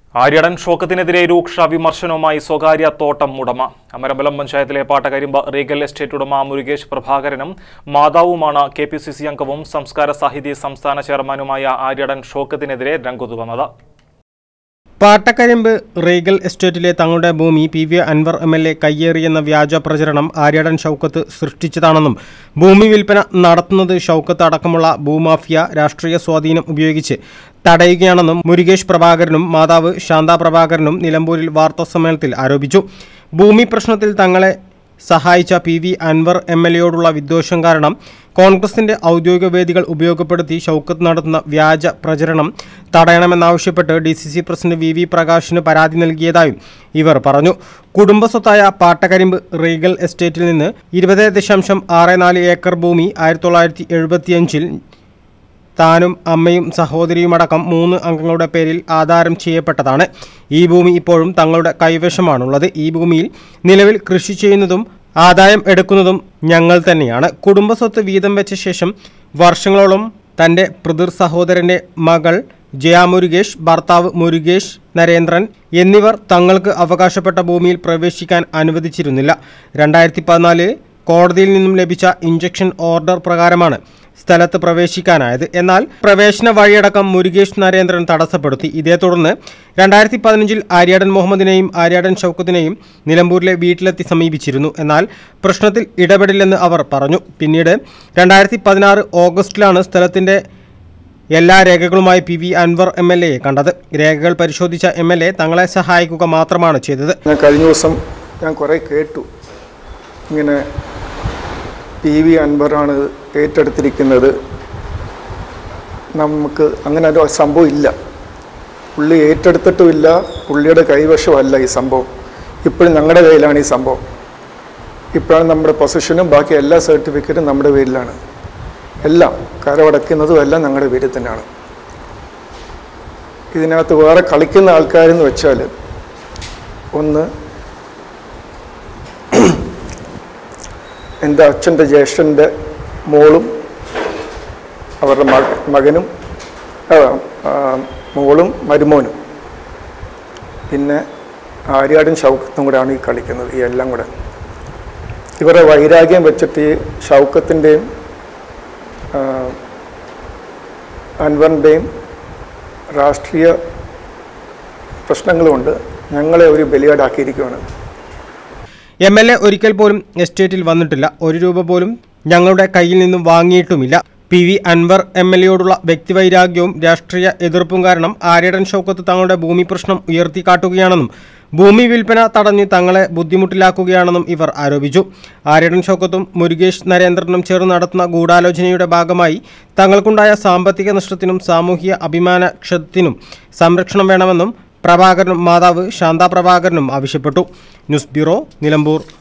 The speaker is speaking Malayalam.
ആര്യടൻ ഷോക്കത്തിനെതിരെ രൂക്ഷ വിമർശനവുമായി സ്വകാര്യ തോട്ടം ഉടമ അമരമ്പലം പഞ്ചായത്തിലെ പാട്ടകരിമ്പ് റീഗൽ എസ്റ്റേറ്റ് ഉടമ മുരുകേഷ് പ്രഭാകരനും മാതാവുമാണ് കെ പി സി സി അംഗവും സംസ്കാര സാഹിതി സംസ്ഥാന ചെയർമാനുമായ ആര്യടൻ ഷോക്കത്തിനെതിരെ രംഗത്തു വന്നത് പാട്ടക്കരിമ്പ് റീഗൽ എസ്റ്റേറ്റിലെ തങ്ങളുടെ ഭൂമി P V Anvar M L A കയ്യേറിയെന്ന വ്യാജ പ്രചരണം ആര്യാടൻ ഷൗക്കത്ത് സൃഷ്ടിച്ചതാണെന്നും ഭൂമി വിൽപ്പന നടത്തുന്നത് ഷൗക്കത്ത് അടക്കമുള്ള ഭൂമാഫിയ രാഷ്ട്രീയ സ്വാധീനം ഉപയോഗിച്ച് തടയുകയാണെന്നും മുരുകേഷ് പ്രഭാകരനും മാതാവ് ശാന്ത പ്രഭാകരനും നിലമ്പൂരിൽ വാർത്താസമ്മേളനത്തിൽ ആരോപിച്ചു ഭൂമി പ്രശ്നത്തിൽ തങ്ങളെ സഹായിച്ച P V Anvar M L എയോടുള്ള വിദ്വേഷം കാരണം കോൺഗ്രസിന്റെ ഔദ്യോഗിക വേദികൾ ഉപയോഗപ്പെടുത്തി ഷൗക്കത്ത് നടത്തുന്ന വ്യാജ പ്രചരണം തടയണമെന്നാവശ്യപ്പെട്ട് D C C president V V പ്രകാശിന് പരാതി നൽകിയതായും ഇവർ പറഞ്ഞു കുടുംബസ്വത്തായ പാട്ടകരിമ്പ് റീഗൽ എസ്റ്റേറ്റിൽ നിന്ന് ഇരുപത് ദശാംശം ആറ് നാല് ഏക്കർ ഭൂമി ആയിരത്തി തൊള്ളായിരത്തി എഴുപത്തിയഞ്ചിൽ താനും അമ്മയും സഹോദരിയുമടക്കം മൂന്ന് അംഗങ്ങളുടെ പേരിൽ ആധാരം ചെയ്യപ്പെട്ടതാണ് ഈ ഭൂമി ഇപ്പോഴും തങ്ങളുടെ കൈവശമാണുള്ളത് ഈ ഭൂമിയിൽ നിലവിൽ കൃഷി ചെയ്യുന്നതും ആദായം എടുക്കുന്നതും ഞങ്ങൾ തന്നെയാണ് കുടുംബസ്വത്ത് വീതം വെച്ച ശേഷം വർഷങ്ങളോളം തൻ്റെ പിതൃ സഹോദരൻ്റെ മകൾ ജയ മുരുകേഷ് ഭർത്താവ് മുരുകേഷ് നരേന്ദ്രൻ എന്നിവർ തങ്ങൾക്ക് അവകാശപ്പെട്ട ഭൂമിയിൽ പ്രവേശിക്കാൻ അനുവദിച്ചിരുന്നില്ല രണ്ടായിരത്തി പതിനാല് കോടതിയിൽ നിന്നും ലഭിച്ച ഇഞ്ചക്ഷൻ ഓർഡർ പ്രകാരമാണ് സ്ഥലത്ത് പ്രവേശിക്കാനായത് എന്നാൽ പ്രവേശന വഴിയടക്കം മുരുകേഷ് നരേന്ദ്രൻ തടസ്സപ്പെടുത്തി ഇതേ തുടർന്ന് രണ്ടായിരത്തി പതിനഞ്ചിൽ ആര്യാടൻ മുഹമ്മദിനെയും ആര്യാടൻ ഷൗക്കത്തിനെയും നിലമ്പൂരിലെ വീട്ടിലെത്തി സമീപിച്ചിരുന്നു എന്നാൽ പ്രശ്നത്തിൽ ഇടപെടില്ലെന്ന് അവർ പറഞ്ഞു പിന്നീട് രണ്ടായിരത്തി പതിനാറ് ഓഗസ്റ്റിലാണ് സ്ഥലത്തിൻ്റെ എല്ലാ രേഖകളുമായി P V Anvar M L എയെ കണ്ടത് രേഖകൾ പരിശോധിച്ച എം എൽ എ തങ്ങളെ സഹായിക്കുക മാത്രമാണ് ചെയ്തത് ഞാൻ കഴിഞ്ഞ ദിവസം ഞാൻ കുറേ കേട്ടു ഇങ്ങനെ പി വി അൻവറാണ് ഏറ്റെടുത്തിരിക്കുന്നത് നമുക്ക് അങ്ങനെ ഒരു സംഭവം ഇല്ല പുള്ളി ഏറ്റെടുത്തിട്ടുമില്ല പുള്ളിയുടെ കൈവശമല്ല ഈ സംഭവം ഇപ്പോഴും ഞങ്ങളുടെ കയ്യിലാണ് ഈ സംഭവം ഇപ്പോഴാണ് നമ്മുടെ പൊസിഷനും ബാക്കി എല്ലാ സർട്ടിഫിക്കറ്റും നമ്മുടെ പേരിലാണ് എല്ലാം കരമടയ്ക്കുന്നതും എല്ലാം ഞങ്ങളുടെ പേരിൽ തന്നെയാണ് ഇതിനകത്ത് വേറെ കളിക്കുന്ന ആൾക്കാരെന്ന് വെച്ചാൽ ഒന്ന് എൻ്റെ അച്ഛൻ്റെ ജ്യേഷ്ഠൻ്റെ മോളും അവരുടെ മക മകനും ആ, ആ, മോളും മരുമോനും പിന്നെ ആര്യാടും ഷൗക്കത്തും കൂടെയാണ് ഈ കളിക്കുന്നത് ഈ എല്ലാം കൂടെ ഇവരുടെ വൈരാഗ്യം വെച്ചിട്ട് ഈ ഷൗക്കത്തിൻ്റെയും അൻവറിൻ്റെയും രാഷ്ട്രീയ പ്രശ്നങ്ങളുമുണ്ട് ഞങ്ങളെ ഒരു ബലിയാടാക്കിയിരിക്കുകയാണ് എം എൽ എ ഒരിക്കൽ പോലും എസ്റ്റേറ്റിൽ വന്നിട്ടില്ല ഒരു രൂപ പോലും ഞങ്ങളുടെ കയ്യിൽ നിന്നും വാങ്ങിയിട്ടുമില്ല P V Anvar M L എയോടുള്ള വ്യക്തിവൈരാഗ്യവും രാഷ്ട്രീയ എതിർപ്പും കാരണം ആര്യടൻ ഷൗക്കത്ത് തങ്ങളുടെ ഭൂമി പ്രശ്നം ഉയർത്തിക്കാട്ടുകയാണെന്നും ഭൂമി വിൽപ്പന തടഞ്ഞ് തങ്ങളെ ബുദ്ധിമുട്ടിലാക്കുകയാണെന്നും ഇവർ ആരോപിച്ചു ആര്യടൻ ഷൗക്കത്തും മുരുകേഷ് നരേന്ദ്രനും ചേർന്ന് നടത്തുന്ന ഗൂഢാലോചനയുടെ ഭാഗമായി തങ്ങൾക്കുണ്ടായ സാമ്പത്തിക നഷ്ടത്തിനും സാമൂഹിക അഭിമാന ക്ഷതത്തിനും സംരക്ഷണം വേണമെന്നും പ്രഭാകരനും മാതാവ് ശാന്ത പ്രഭാകരനും ആവശ്യപ്പെട്ടു ന്യൂസ് ബ്യൂറോ നിലമ്പൂർ